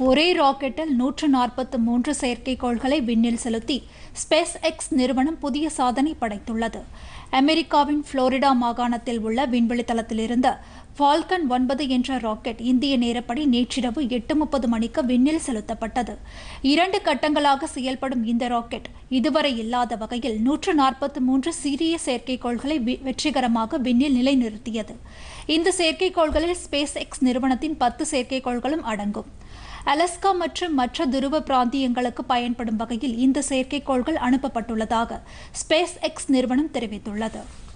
ஒரே ராக்கெட்டில் நூற்று நாற்பத்து மூன்று செயற்கைக்கோள்களை விண்ணில் செலுத்தி ஸ்பேஸ் எக்ஸ் நிறுவனம் புதிய சாதனை படைத்துள்ளது அமெரிக்காவின் புளோரிடா மாகாணத்தில் உள்ள விண்வெளி தளத்திலிருந்து ஃபால்கன் ஒன்பது என்ற ராக்கெட் இந்திய நேரப்படி நேற்றிரவு எட்டு முப்பது மணிக்கு விண்ணில் செலுத்தப்பட்டது இரண்டு கட்டங்களாக செயல்படும் இந்த ராக்கெட் இதுவரை இல்லாத வகையில் நூற்று நாற்பத்தி மூன்று சிறிய செயற்கைக்கோள்களை வி- வெற்றிகரமாக விண்ணில் நிலைநிறுத்தியது இந்த செயற்கைக்கோள்களில் ஸ்பேஸ் எக்ஸ் நிறுவனத்தின் பத்து செயற்கைக்கோள்களும் அடங்கும் அலஸ்கா மற்றும் மற்ற துருவ பிராந்தியங்களுக்கு பயன்படும் வகையில் இந்த செயற்கைக்கோள்கள் அனுப்பப்பட்டுள்ளதாக ஸ்பேஸ் எக்ஸ் நிறுவனம் தெரிவித்துள்ளது